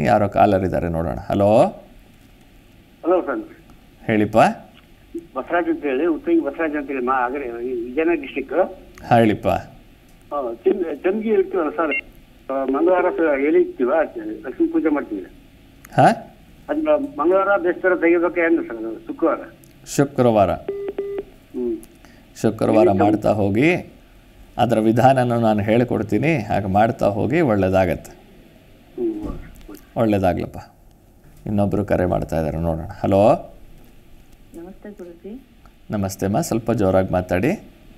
ಯಾರೋ ಕಾಲರ್ ಇದ್ದಾರೆ ನೋಡೋಣ ಹಲೋ ಹಲೋ ಸರ್ ಹೇಳಿಪ್ಪ ಬಸವರಾಜ್ ಅಂತ ಹೇಳಿ ಉತ್ತಂಗಿ ಬಸವರಾಜ್ ಅಂತ ಹೇಳಿ ಮಾ ಆಗರೆ ವಿಜಯನಗರ ಡಿಸ್ಟಿಕ್ ಹೇಳಿಪ್ಪ ಚಂದ್ಗಿ ಇರ್ತೀವಲ್ಲ ಸರ್ ಮಂಗಳವಾರ ಸ- ಎಲ್ಲಿ ಇರ್ತೀವ ಲಕ್ಷ್ಮೀ ಪೂಜೆ ಮಾಡ್ತೀವಿ ಹಾಂ ಅದನ್ನ ಮಂಗಳವಾರ ಬೇಸ್ತರ ತೆಗಿಬೇಕು ಹೆಂಗ ಸರ್ ಅದು ಶುಕ್ರವಾರ ಶುಕ್ರವಾರ ಹ್ಮ್ ಶುಕ್ರವಾರ ಮಾಡ್ತಾ ಹೋಗಿ ಅದರ ವಿಧಾನನ ನಾನು ಹೇಳಿಕೊಡ್ತೀನಿ ಹಾಗೆ ಮಾಡ್ತಾ ಹೋಗಿ ಒಳ್ಳೆಯದಾಗತ್ತೆ ಹ್ಮ್ ಒಳ್ಳೆಯದಾಗ್ಲಪ್ಪ ಇನ್ನೊಬ್ಬರು ಕರೆ ಮಾಡ್ತಾ ಇದ್ದಾರೆ ನೋಡೋಣ ಹಲೋ ನಮಸ್ತೆ ಗುರುಜಿ ನಮಸ್ತೆ ಅಮ್ಮ ಸ್ವಲ್ಪ ಜೋರಾಗಿ ಮಾತಾಡಿ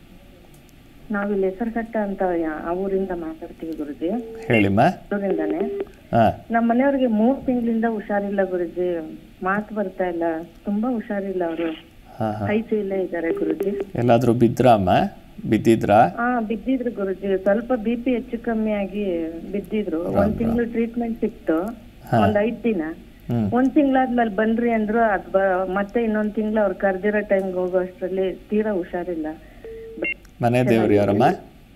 ನಾವಿಲ್ಲಿ ಹೆಸರುಘಟ್ಟ ಅಂತ ಯಾ- ಆ ಊರಿಂದ ಮಾತಾಡ್ತೀವಿ ಗುರುಜಿ ಹೇಳಿಮ್ಮ ಊರಿಂದಾನೆ ಹಾಂ ನಮ್ಮ ಮನೆಯವ್ರಿಗೆ ಮೂರ್ ತಿಂಗಳಿಂದ ಹುಷಾರಿಲ್ಲ ಗುರುಜಿ ಮಾತು ಬರ್ತಾ ಇಲ್ಲ ತುಂಬಾ ಹುಷಾರಿಲ್ಲ ಅವರು ಹಾಂ ಹಾಂ ಐ ಇಲ್ಲೇ ಇದ್ದಾರೆ ಗುರುಜಿ ಎಲ್ಲಾದರೂ ಬಿದ್ರಾ ಅಮ್ಮ ಬಿದ್ದಿದ್ರಾ ಹಾ ಬಿದ್ದಿದ್ರು ಗುರುಜಿ ಸ್ವಲ್ಪ ಬಿ ಪಿ ಹೆಚ್ಚು ಕಮ್ಮಿ ಆಗಿ ಬಿದ್ದಿದ್ರು ಒಂದ್ ತಿಂಗಳು ಟ್ರೀಟ್ಮೆಂಟ್ ಸಿಕ್ತು ಒಂದ್ ಐದ್ ದಿನ ಹ್ಞೂ ಒಂದ್ ತಿಂಗಳಾದ್ಮೇಲೆ ಬನ್ರಿ ಅಂದ್ರು ಅದ್ ಬ- ಮತ್ತೆ ಇನ್ನೊಂದ್ ತಿಂಗಳು ಅವ್ರು ಕರ್ದಿರೋ ಟೈಮ್ಗೆ ಹೋಗೋ ಅಷ್ಟ್ರಲ್ಲಿ ತೀರಾ ಹುಷಾರಿಲ್ಲ ಮನೆ ದೇವ್ರು ಯಾರಮ್ಮ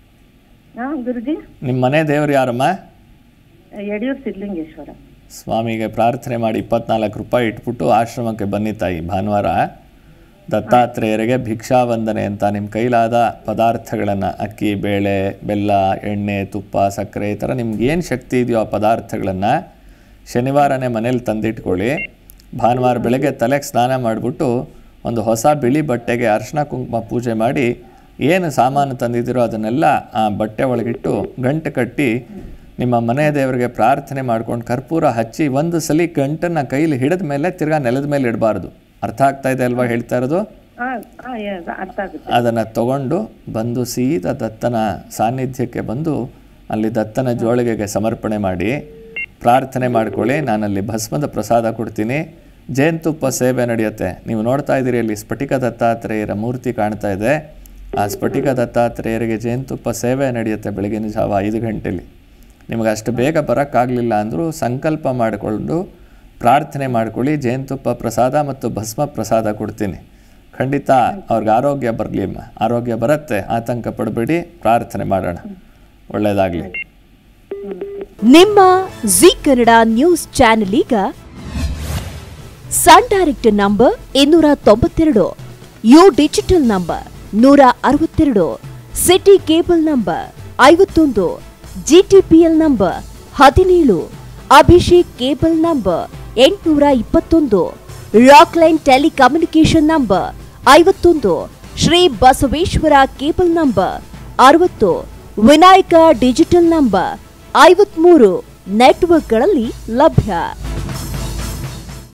ಹಾ ಗುರುಜಿ ನಿಮ್ಮ ಮನೆ ದೇವ್ರು ಯಾರಮ್ಮ ಯಡಿಯೂರ್ ಸಿದ್ಲಿಂಗೇಶ್ವರ ಸ್ವಾಮಿಗೆ ಪ್ರಾರ್ಥನೆ ಮಾಡಿ ಇಪ್ಪತ್ನಾಲ್ಕು ರೂಪಾಯಿ ಇಟ್ಬಿಟ್ಟು ಆಶ್ರಮಕ್ಕೆ ಬನ್ನಿ ತಾಯಿ ಭಾನುವಾರ ದತ್ತಾತ್ರೇಯರಿಗೆ ಭಿಕ್ಷಾವಂದನೆ ಅಂತ ನಿಮ್ಮ ಕೈಲಾದ ಪದಾರ್ಥಗಳನ್ನು ಅಕ್ಕಿ ಬೇಳೆ ಬೆಲ್ಲ ಎಣ್ಣೆ ತುಪ್ಪ ಸಕ್ಕರೆ ಈ ಥರ ನಿಮ್ಗೆ ಏನು ಶಕ್ತಿ ಇದೆಯೋ ಆ ಪದಾರ್ಥಗಳನ್ನು ಶನಿವಾರನೇ ಮನೇಲಿ ತಂದಿಟ್ಕೊಳ್ಳಿ ಭಾನುವಾರ ಬೆಳಗ್ಗೆ ತಲೆಗೆ ಸ್ನಾನ ಮಾಡಿಬಿಟ್ಟು ಒಂದು ಹೊಸ ಬಿಳಿ ಬಟ್ಟೆಗೆ ಅರ್ಶಿನ ಕುಂಕುಮ ಪೂಜೆ ಮಾಡಿ ಏನು ಸಾಮಾನು ತಂದಿದ್ದೀರೋ ಅದನ್ನೆಲ್ಲ ಆ ಬಟ್ಟೆ ಒಳಗಿಟ್ಟು ಗಂಟು ಕಟ್ಟಿ ನಿಮ್ಮ ಮನೆ ದೇವರಿಗೆ ಪ್ರಾರ್ಥನೆ ಮಾಡ್ಕೊಂಡು ಕರ್ಪೂರ ಹಚ್ಚಿ ಒಂದು ಸಲ ಗಂಟನ್ನು ಕೈಲಿ ಹಿಡಿದ ಮೇಲೆ ತಿರ್ಗಾ ನೆಲದ ಮೇಲೆ ಇಡಬಾರ್ದು ಅರ್ಥ ಆಗ್ತಾ ಇದೆ ಅಲ್ವಾ ಹೇಳ್ತಾ ಇರೋದು ಹಾ ಹಾ yes, ಅರ್ಥ ಆಗುತ್ತೆ ಅದನ್ನು ತಗೊಂಡು ಬಂದು ಸೀದಾ ದತ್ತನ ಸಾನ್ನಿಧ್ಯಕ್ಕೆ ಬಂದು ಅಲ್ಲಿ ದತ್ತನ ಜೋಳಿಗೆಗೆ ಸಮರ್ಪಣೆ ಮಾಡಿ ಪ್ರಾರ್ಥನೆ ಮಾಡ್ಕೊಳ್ಳಿ ನಾನಲ್ಲಿ ಭಸ್ಮದ ಪ್ರಸಾದ ಕೊಡ್ತೀನಿ ಜೇನುತುಪ್ಪ ಸೇವೆ ನಡೆಯುತ್ತೆ ನೀವು ನೋಡ್ತಾ ಇದ್ದೀರಿ ಅಲ್ಲಿ ಸ್ಫಟಿಕ ದತ್ತಾತ್ರೇಯರ ಮೂರ್ತಿ ಕಾಣ್ತಾ ಇದೆ ಆ ಸ್ಫಟಿಕ ದತ್ತಾತ್ರೇಯರಿಗೆ ಜೇನುತುಪ್ಪ ಸೇವೆ ನಡೆಯುತ್ತೆ ಬೆಳಗಿನ ಜಾವ ಐದು ಗಂಟೆಲಿ ನಿಮಗೆ ಅಷ್ಟು ಬೇಗ ಬರೋಕ್ಕಾಗಲಿಲ್ಲ ಅಂದರೂ ಸಂಕಲ್ಪ ಮಾಡಿಕೊಂಡು ಪ್ರಾರ್ಥನೆ ಮಾಡ್ಕೊಳ್ಳಿ ಜೇನುತುಪ್ಪ ಪ್ರಸಾದ ಮತ್ತು ಭಸ್ಮ ಪ್ರಸಾದ ಕೊಡ್ತೀನಿ ಖಂಡಿತ ಅವ್ರಿಗೆ ಆರೋಗ್ಯ ಬರಲಿ ಅಮ್ಮ ಆರೋಗ್ಯ ಬರುತ್ತೆ ಆತಂಕ ಪಡಬೇಡಿ ಪ್ರಾರ್ಥನೆ ಮಾಡೋಣ ಒಳ್ಳೆಯದಾಗಲಿ ನಿಮ್ಮ ಜಿ ಕನ್ನಡ ನ್ಯೂಸ್ ಚಾನೆಲ್ ಈಗ ಸನ್ ಡೈರೆಕ್ಟ್ ನಂಬರ್ ಇನ್ನೂರ ತೊಂಬತ್ತೆರಡು ಯು ಡಿಜಿಟಲ್ ನಂಬರ್ ನೂರ ಅರವತ್ತೆರಡು ಸಿಟಿ ಕೇಬಲ್ ನಂಬರ್ ಐವತ್ತೊಂದು ಜಿಟಿಪಿಎಲ್ ನಂಬರ್ ಹದಿನೇಳು ಅಭಿಷೇಕ್ ಕೇಬಲ್ ನಂಬರ್ ಎಂಟುನೂರ ಇಪ್ಪತ್ತೊಂದು ರಾಕ್ಲೈನ್ ಟೆಲಿಕಮ್ಯುನಿಕೇಶನ್ ನಂಬರ್ ಐವತ್ತೊಂದು ಶ್ರೀ ಬಸವೇಶ್ವರ ಕೇಬಲ್ ನಂಬರ್ ಅರವತ್ತು ವಿನಾಯಕ ಡಿಜಿಟಲ್ ನಂಬರ್ ಐವತ್ಮೂರು ನೆಟ್ವರ್ಕ್ಗಳಲ್ಲಿ ಲಭ್ಯ